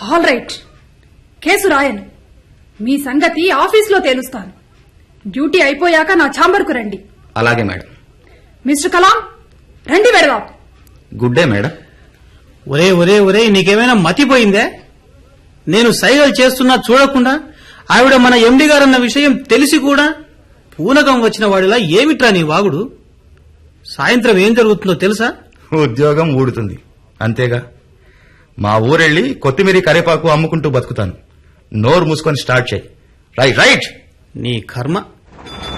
all right case రాయను మీ సంగతి ఆఫీస్లో తేలుస్తాను డ్యూటీ అయిపోయాక నా ఛాంబర్కు రండి అలాగే మేడం మిస్టర్ కలాం రండి వెడదాం గుడ్ డే మేడం ఒరే ఒరే ఒరే నీకేమైనా మతిపోయిందే నేను సైగలు చేస్తున్నా చూడకుండా ఆవిడ మన ఎండి గారన్న విషయం తెలిసి కూడా పూనకం వచ్చిన వాడిలా ఏమిట్రా నీ వాగుడు సాయంత్రం ఏం జరుగుతుందో తెలుసా ఉద్యోగం ఊడుతుంది అంతేగా మా ఊరెళ్ళి కొత్తిమీర కరేపాకు అమ్ముకుంటూ బతుకుతాను నోరు మూసుకొని స్టార్ట్ చేయి రైట్ రైట్ నీ కర్మ